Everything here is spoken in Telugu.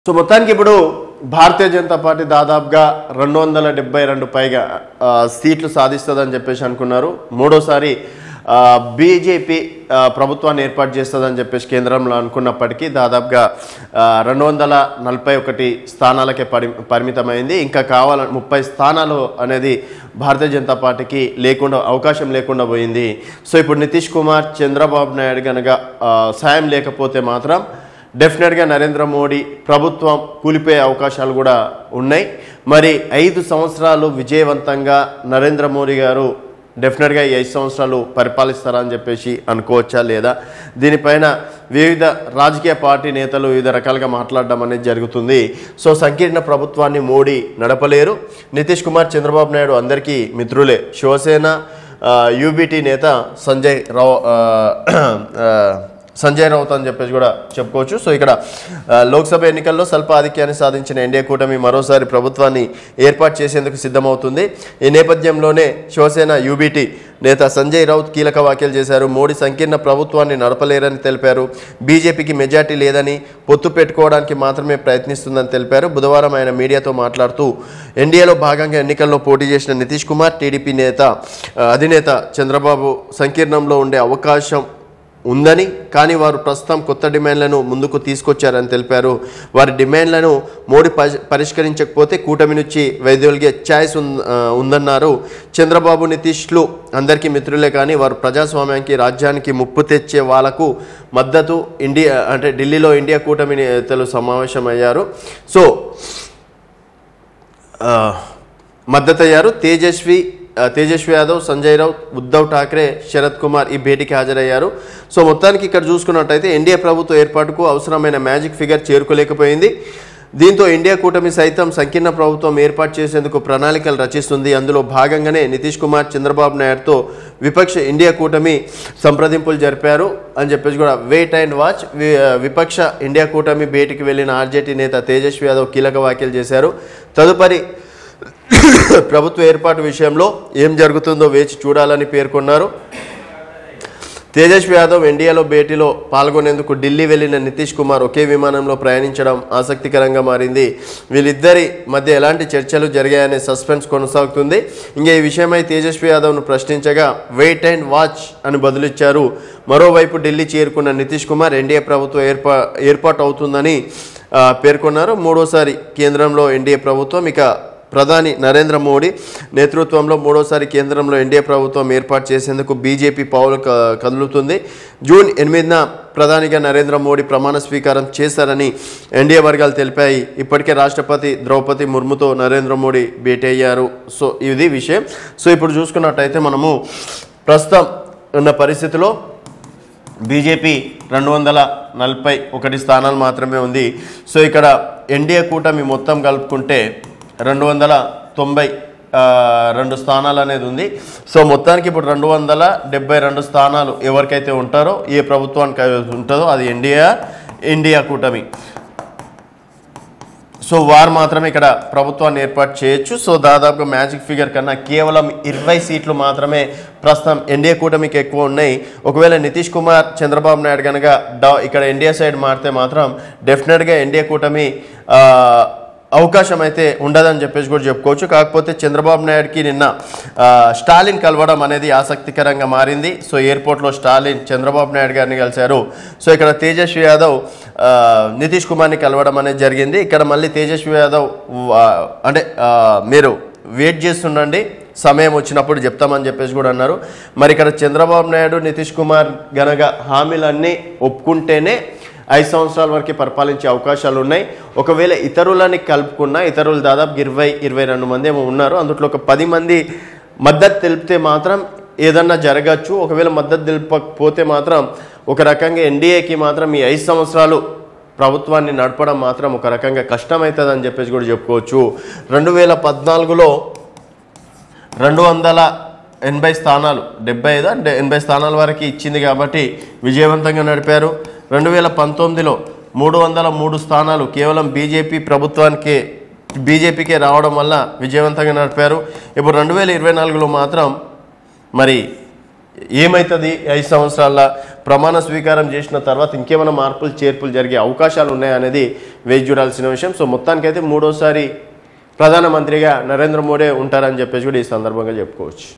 సో మొత్తానికి ఇప్పుడు భారతీయ జనతా పార్టీ దాదాపుగా రెండు వందల డెబ్బై రెండు పైగా ఆ, సీట్లు సాధిస్తుందని చెప్పేసి అనుకున్నారు మూడోసారి బీజేపీ ప్రభుత్వాన్ని ఏర్పాటు చేస్తుందని చెప్పేసి కేంద్రంలో అనుకున్నప్పటికీ దాదాపుగా రెండు వందల నలభై ఒకటి స్థానాలకే పరి పరిమితమైంది ఇంకా కావాల ముప్పై స్థానాలు అనేది భారతీయ జనతా పార్టీకి లేకుండా అవకాశం లేకుండా పోయింది సో ఇప్పుడు నితీష్ కుమార్ చంద్రబాబు నాయుడు కనుక ఆ, సాయం లేకపోతే మాత్రం డెఫినెట్గా నరేంద్ర మోడీ ప్రభుత్వం కూలిపోయే అవకాశాలు కూడా ఉన్నాయి మరి ఐదు సంవత్సరాలు విజయవంతంగా నరేంద్ర మోడీ గారు డెఫినెట్గా ఈ ఐదు సంవత్సరాలు పరిపాలిస్తారని చెప్పేసి అనుకోవచ్చా లేదా దీనిపైన వివిధ రాజకీయ పార్టీ నేతలు వివిధ రకాలుగా మాట్లాడడం అనేది జరుగుతుంది సో సంకీర్ణ ప్రభుత్వాన్ని మోడీ నడపలేరు నితీష్ కుమార్ చంద్రబాబు నాయుడు అందరికీ మిత్రులే శివసేన యూబీటీ నేత సంజయ్ రావు ఆ, ఆ, సంజయ్ రౌత్ అని చెప్పేసి కూడా చెప్పుకోవచ్చు సో ఇక్కడ ఆ, లోక్సభ ఎన్నికల్లో స్వల్ప ఆధిక్యాన్ని సాధించిన ఎన్డీఏ కూటమి మరోసారి ప్రభుత్వాన్ని ఏర్పాటు చేసేందుకు సిద్ధమవుతుంది ఈ నేపథ్యంలోనే శివసేన యూబీటీ నేత సంజయ్ రౌత్ కీలక వ్యాఖ్యలు చేశారు మోడీ సంకీర్ణ ప్రభుత్వాన్ని నడపలేరని తెలిపారు బీజేపీకి మెజార్టీ లేదని పొత్తు పెట్టుకోవడానికి మాత్రమే ప్రయత్నిస్తుందని తెలిపారు బుధవారం ఆయన మీడియాతో మాట్లాడుతూ ఎన్డీఏలో భాగంగా ఎన్నికల్లో పోటీ చేసిన నితీష్ కుమార్ టీడీపీ నేత ఆ, అధినేత చంద్రబాబు సంకీర్ణంలో ఉండే అవకాశం ఉందని కానీ వారు ప్రస్తుతం కొత్త డిమాండ్లను ముందుకు తీసుకొచ్చారని తెలిపారు వారి డిమాండ్లను మోడీ పరి- పరిష్కరించకపోతే కూటమి నుంచి వైదొలిగే ఛాయిస్ ఉన్- ఆ, ఉందన్నారు చంద్రబాబు నితీష్లు అందరికీ మిత్రులే కానీ వారు ప్రజాస్వామ్యానికి రాజ్యానికి ముప్పు తెచ్చే వాళ్లకు మద్దతు ఇండియా అంటే ఢిల్లీలో ఇండియా కూటమి నేతలు సమావేశమయ్యారు సో ఆ, మద్దతయ్యారు తేజస్వి ఆ, తేజస్వి యాదవ్ సంజయ్ రావుత్ ఉద్ధవ్ ఠాక్రే శరత్ కుమార్ ఈ భేటీకి హాజరయ్యారు సో మొత్తానికి ఇక్కడ చూసుకున్నట్టయితే ఎన్డీఏ ప్రభుత్వ ఏర్పాటుకు అవసరమైన మ్యాజిక్ ఫిగర్ చేరుకోలేకపోయింది దీంతో ఇండియా కూటమి సైతం సంకీర్ణ ప్రభుత్వం ఏర్పాటు చేసేందుకు ప్రణాళికలు రచిస్తుంది అందులో భాగంగానే నితీష్ కుమార్ చంద్రబాబు నాయుడుతో విపక్ష ఇండియా కూటమి సంప్రదింపులు జరిపారు అని చెప్పేసి కూడా వెయిట్ అండ్ వాచ్ వి- విపక్ష ఇండియా కూటమి భేటీకి వెళ్లిన ఆర్జేటీ నేత తేజస్వి యాదవ్ కీలక వ్యాఖ్యలు చేశారు తదుపరి ప్రభుత్వ ఏర్పాటు విషయంలో ఏం జరుగుతుందో వేచి చూడాలని పేర్కొన్నారు తేజస్వి యాదవ్ ఎన్డీఏలో భేటీలో పాల్గొనేందుకు ఢిల్లీ వెళ్లిన నితీష్ కుమార్ ఒకే విమానంలో ప్రయాణించడం ఆసక్తికరంగా మారింది వీళ్ళిద్దరి మధ్య ఎలాంటి చర్చలు జరిగాయనే సస్పెన్స్ కొనసాగుతుంది ఇంకా ఈ విషయమై తేజస్వి యాదవ్ను ప్రశ్నించగా వెయిట్ అండ్ వాచ్ అని బదులిచ్చారు మరోవైపు ఢిల్లీ చేరుకున్న నితీష్ కుమార్ ఎన్డీఏ ప్రభుత్వం ఏర్పా ఏర్పాటు అవుతుందని ఆ, పేర్కొన్నారు మూడోసారి కేంద్రంలో ఎన్డీఏ ప్రభుత్వం ఇక ప్రధాని నరేంద్ర మోడీ నేతృత్వంలో మూడోసారి కేంద్రంలో ఎన్డీఏ ప్రభుత్వం ఏర్పాటు చేసేందుకు బీజేపీ పావులు క- కదులుతుంది జూన్ ఎనిమిదిన ప్రధానిగా నరేంద్ర మోడీ ప్రమాణ స్వీకారం చేశారని ఎన్డీఏ వర్గాలు తెలిపాయి ఇప్పటికే రాష్ట్రపతి ద్రౌపది ముర్ముతో నరేంద్ర మోడీ భేటీ అయ్యారు సో ఇది విషయం సో ఇప్పుడు చూసుకున్నట్టయితే మనము ప్రస్తుతం ఉన్న పరిస్థితిలో బీజేపీ రెండు వందల నలభై ఒకటి స్థానాలు మాత్రమే ఉంది సో ఇక్కడ ఎన్డీఏ కూటమి మొత్తం కలుపుకుంటే రెండు వందల తొంభై ఆ, రెండు స్థానాలు అనేది ఉంది సో మొత్తానికి ఇప్పుడు రెండు వందల డెబ్బై రెండు స్థానాలు ఎవరికైతే ఉంటారో ఏ ప్రభుత్వానికి ఉంటుందో అది ఎన్డీఏ ఇండియా కూటమి సో వారు మాత్రమే ఇక్కడ ప్రభుత్వాన్ని ఏర్పాటు చేయొచ్చు సో దాదాపుగా మ్యాజిక్ ఫిగర్ కన్నా కేవలం ఇరవై సీట్లు మాత్రమే ప్రస్తుతం ఎన్డీఏ కూటమికి ఎక్కువ ఉన్నాయి ఒకవేళ నితీష్ కుమార్ చంద్రబాబు నాయుడు కనుక డా ఇక్కడ ఎన్డీఏ సైడ్ మారితే మాత్రం డెఫినెట్గా ఎన్డీఏ కూటమి ఆ, అవకాశం అయితే ఉండదని చెప్పేసి కూడా చెప్పుకోవచ్చు కాకపోతే చంద్రబాబు నాయుడుకి నిన్న ఆ, స్టాలిన్ కలవడం అనేది ఆసక్తికరంగా మారింది సో ఎయిర్పోర్ట్లో స్టాలిన్ చంద్రబాబు నాయుడు గారిని కలిశారు సో ఇక్కడ తేజస్వి యాదవ్ ఆ, నితీష్ కుమార్ని కలవడం అనేది జరిగింది ఇక్కడ మళ్ళీ తేజస్వి యాదవ్ ఆ, అంటే ఆ, మీరు వెయిట్ చేస్తుండండి సమయం వచ్చినప్పుడు చెప్తామని చెప్పేసి కూడా అన్నారు మరి ఇక్కడ చంద్రబాబు నాయుడు నితీష్ కుమార్ గనక హామీలన్నీ ఒప్పుకుంటేనే ఐదు సంవత్సరాల వరకు పరిపాలించే అవకాశాలు ఉన్నాయి ఒకవేళ ఇతరులని కలుపుకున్నా ఇతరులు దాదాపు ఇరవై ఇరవై రెండు మంది ఏమో ఉన్నారు అందులో ఒక పది మంది మద్దతు తెలిపితే మాత్రం ఏదన్నా జరగచ్చు ఒకవేళ మద్దతు తెలిపకపోతే మాత్రం ఒక రకంగా ఎన్డీఏకి మాత్రం ఈ ఐదు సంవత్సరాలు ప్రభుత్వాన్ని నడపడం మాత్రం ఒక రకంగా కష్టమవుతుందని చెప్పేసి కూడా చెప్పుకోవచ్చు రెండు వేల పద్నాలుగులో రెండు వందల ఎనభై స్థానాలు డెబ్బై ఐదు అంటే ఎనభై స్థానాల వరకు ఇచ్చింది కాబట్టి విజయవంతంగా నడిపారు రెండు వేల పంతొమ్మిదిలో మూడు వందల మూడు స్థానాలు కేవలం బీజేపీ ప్రభుత్వానికే బీజేపీకే రావడం వల్ల విజయవంతంగా నడిపారు ఇప్పుడు రెండు వేల ఇరవై నాలుగులో మాత్రం మరి ఏమవుతుంది ఐదు సంవత్సరాల ప్రమాణ స్వీకారం చేసిన తర్వాత ఇంకేమైనా మార్పులు చేర్పులు జరిగే అవకాశాలు ఉన్నాయనేది వేచి చూడాల్సిన విషయం సో మొత్తానికైతే మూడోసారి ప్రధానమంత్రిగా నరేంద్ర మోడీ ఉంటారని చెప్పేసి కూడా ఈ సందర్భంగా చెప్పుకోవచ్చు